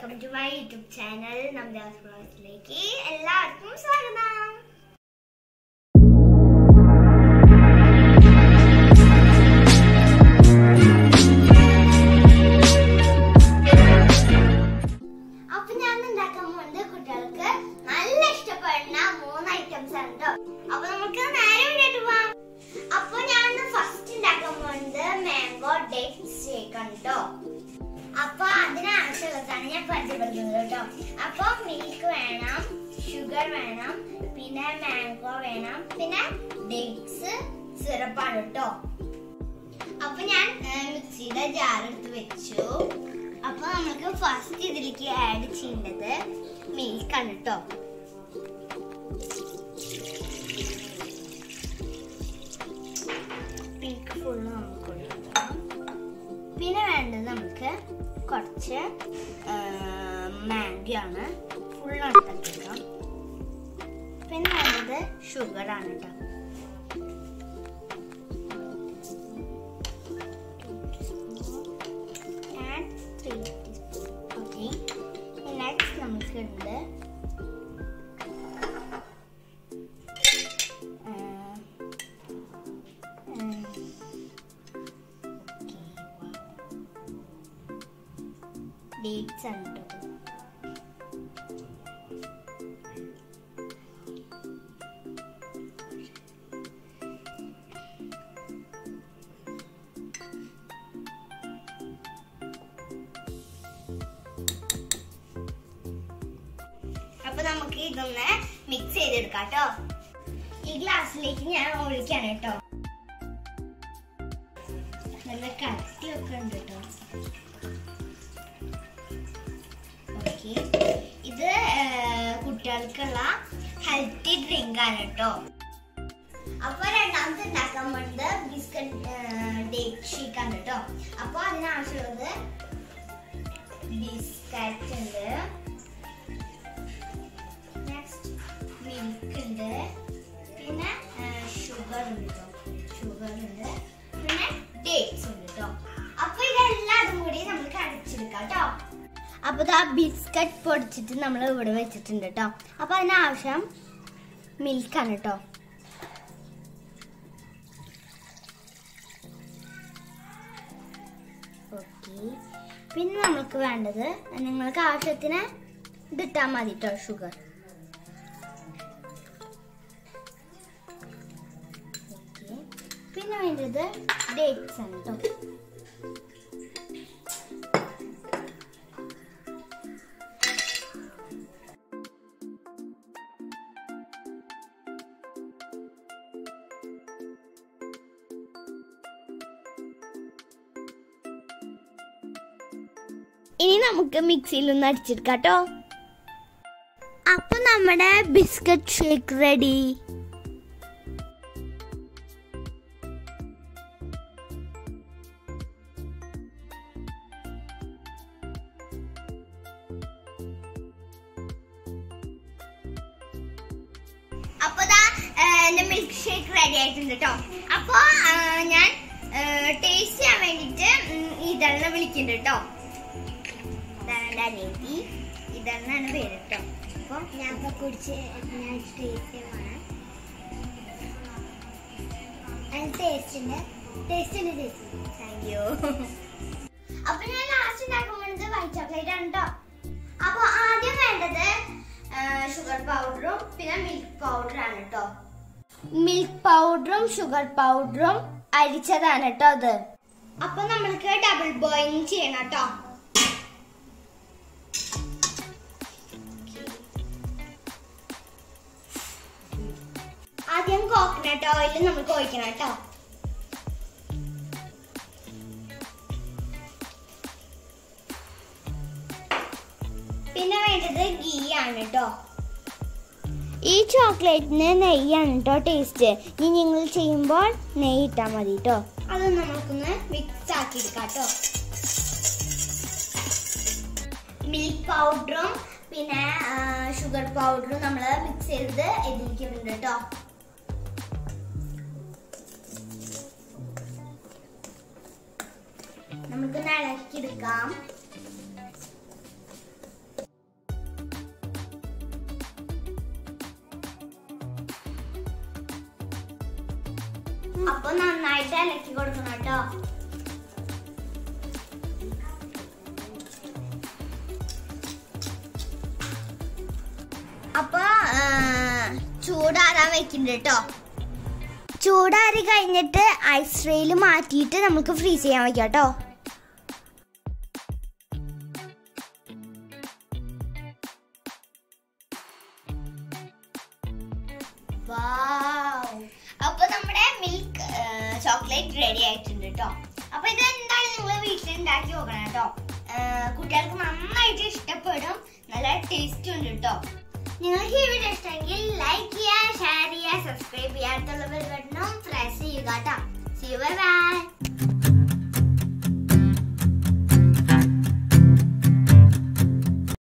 Welcome to my YouTube channel നമ്മുടെ ക്ലാസ്സിലേക്ക് എല്ലാവർക്കും സ്വാഗതം അപ്പൊ ഞാൻ ഉണ്ടാക്കാൻ പോകുന്നത് കുട്ടികൾക്ക് നല്ല ഇഷ്ടപ്പെടുന്ന മൂന്ന് ഐറ്റംസ് ആണ് കേട്ടോ അപ്പൊ നമുക്ക് നേരെ വീട്ടിട്ട് പോവാം അപ്പൊ ഞാൻ ഫസ്റ്റ് ഉണ്ടാക്കാൻ പോകുന്നത് മാംഗോ ഡേറ്റ് ഷേക്ക് ആണ് കേട്ടോ അപ്പൊ അതിനാവശ്യമുള്ളതാണ് ഞാൻ പരിചയപ്പെടുത്തുന്നത് കേട്ടോ അപ്പൊ മിൽക്ക് വേണം ഷുഗർ വേണം പിന്നെ മാംഗോ വേണം പിന്നെ ഡേറ്റ്സ് സിറപ്പാണ് കേട്ടോ അപ്പൊ ഞാൻ മിക്സിയുടെ ജാർ എടുത്ത് വെച്ചു അപ്പൊ നമുക്ക് ഫസ്റ്റ് ഇതിലേക്ക് ആഡ് ചെയ്യേണ്ടത് മിൽക്കാണ് കേട്ടോ മിൽക്ക് ഫുള്ള് നമുക്ക് ഒഴിക്കാം പിന്നെ വേണ്ടത് നമുക്ക് കുറച്ച് മാഗി ആണ് ഫുൾ എടുത്തേക്കാം പിന്നെ വേണ്ടത് ഷുഗർ ആണ് കേട്ടോ and three teaspoon. Okay. Next നമുക്ക് ഉണ്ട് ഡേറ്റ്സ് ആണ് കേട്ടോ അപ്പൊ നമുക്ക് ഇതൊന്ന് മിക്സ് ചെയ്തെടുക്കാം കേട്ടോ ഈ ഗ്ലാസ്സിലേക്ക് ഞാൻ ഒഴിക്കാണ് കേട്ടോ നല്ല കട്ടിയൊക്കെ ഉണ്ട് കേട്ടോ ഓക്കെ ഇത് ഏർ, കുട്ടികൾക്കുള്ള ഹെൽത്തി ഡ്രിങ്ക് ആണ് കേട്ടോ അപ്പൊ രണ്ടാമത്തെ ഉണ്ടാക്കാൻ വേണ്ടത് ബിസ്ക്കറ്റ് ഡേറ്റ് ഷേക്ക് ആണ് കേട്ടോ അപ്പൊ അതിനാവശ്യമുള്ളത് ബിസ്ക്കറ്റ് ഉണ്ട് നെക്സ്റ്റ് മിൽക്ക് ഉണ്ട് പിന്നെ ഷുഗർ ഉണ്ട് കേട്ടോ ഷുഗർ ഉണ്ട് പിന്നെ ഡേറ്റ്സ് ഉണ്ട് കേട്ടോ അപ്പൊ ഇതെല്ലാതും കൂടി നമുക്ക് അടിച്ചെടുക്കാം കേട്ടോ അപ്പൊ ആ ബിസ്ക്കറ്റ് പൊടിച്ചിട്ട് നമ്മൾ ഇവിടെ വെച്ചിട്ടുണ്ട് കേട്ടോ അപ്പൊ അതിനാവശ്യം മിൽക്കാണ് കേട്ടോ ഓക്കെ പിന്നെ നമുക്ക് വേണ്ടത് നിങ്ങൾക്ക് ആവശ്യത്തിന് ഇതിട്ടാൽ മതി കേട്ടോ ഷുഗർ ഓക്കെ പിന്നെ വേണ്ടത് ഡേറ്റ്സ് ആണ് കേട്ടോ ഇനി നമുക്ക് മിക്സിയിൽ ഒന്ന് അടിച്ചെടുക്കാം കേട്ടോ അപ്പൊ നമ്മുടെ ബിസ്ക്കറ്റ് ഷേക്ക് റെഡി അപ്പൊ ദാ എന്റെ മിൽക്ക് ഷേക്ക് റെഡി ആയിട്ടുണ്ട് കേട്ടോ അപ്പൊ ആ, ഞാൻ ടേസ്റ്റ് ചെയ്യാൻ വേണ്ടിട്ട് ഇതെല്ലാം വിളിക്കുന്നുണ്ട് കേട്ടോ ഇതാണ് എൻ്റെ അനിയത്തി ഇതെന്നാണ് പേര് കേട്ടോ അപ്പൊ ഞാൻ ഇപ്പൊ കുടിച്ച് ഞാൻ ടേസ്റ്റ് ചെയ്യണം ടേസ്റ്റ് ഉണ്ട് ടേസ്റ്റ് ഉണ്ട് ടേസ്റ്റ് താങ്ക് യു അപ്പൊ ഞാൻ ലാസ്റ്റ് ഉണ്ടാക്കാൻ വേണ്ടത് വൈറ്റ് ചോക്ലേറ്റ് ആണ് കേട്ടോ അപ്പൊ ആദ്യം വേണ്ടത് ഷുഗർ പൗഡറും പിന്നെ മിൽക്ക് പൗഡർ ആണ് കേട്ടോ മിൽക്ക് പൗഡറും ഷുഗർ പൗഡറും അരിച്ചതാണ് കേട്ടോ അത് അപ്പൊ നമ്മൾക്ക് ഡബിൾ ബോയിലിംഗ് ചെയ്യണം കേട്ടോ ആദ്യം കോക്കനട്ട് ഓയിൽ നമുക്ക് ഒഴിക്കണം കേട്ടോ പിന്നെ വേണ്ടത് ഗീ ആണ് കേട്ടോ ഈ ചോക്ലേറ്റിന് നെയ്യാണ് കേട്ടോ ടേസ്റ്റ് ഇനി നിങ്ങൾ ചെയ്യുമ്പോൾ നെയ്യ് ഇട്ടാൽ മതി കേട്ടോ അത് നമുക്കൊന്ന് മിക്സ് ആക്കി എടുക്കാം കേട്ടോ മിൽക്ക് പൗഡറും പിന്നെ ഷുഗർ പൗഡറും നമ്മൾ മിക്സ് ചെയ്ത് ഇതിലേക്കിടുന്നുണ്ട് കേട്ടോ നമുക്ക് ഇളക്കിയെടുക്കാം അപ്പൊ നന്നായിട്ട് ഇളക്കി കൊടുക്കണം കേട്ടോ അപ്പൊ ആ, ചൂടാറാൻ വെക്കുന്നുണ്ട് കേട്ടോ ചൂടാറി കഴിഞ്ഞിട്ട് ഐസ് ട്രേയിൽ മാറ്റിയിട്ട് നമുക്ക് ഫ്രീസ് ചെയ്യാൻ വെക്കാം കേട്ടോ അപ്പൊ നമ്മുടെ മിൽക്ക് ചോക്ലേറ്റ് റെഡി ആയിട്ടുണ്ട് കേട്ടോ അപ്പൊ ഇത് എന്തായാലും നിങ്ങൾ വീട്ടിൽ ഉണ്ടാക്കി നോക്കണം കേട്ടോ കുട്ടികൾക്ക് നന്നായിട്ട് ഇഷ്ടപ്പെടും നല്ല ടേസ്റ്റ് ഉണ്ട് കേട്ടോ നിങ്ങൾക്ക് ഈ വീഡിയോ ഇഷ്ടമെങ്കിൽ ലൈക്ക് ചെയ്യുക ഷെയർ ചെയ്യുക സബ്സ്ക്രൈബ് ചെയ്യുക അടുത്തുള്ള ബെൽ ബട്ടണും പ്രസ് ചെയ്യുക കേട്ടോ സി ബൈ ബൈ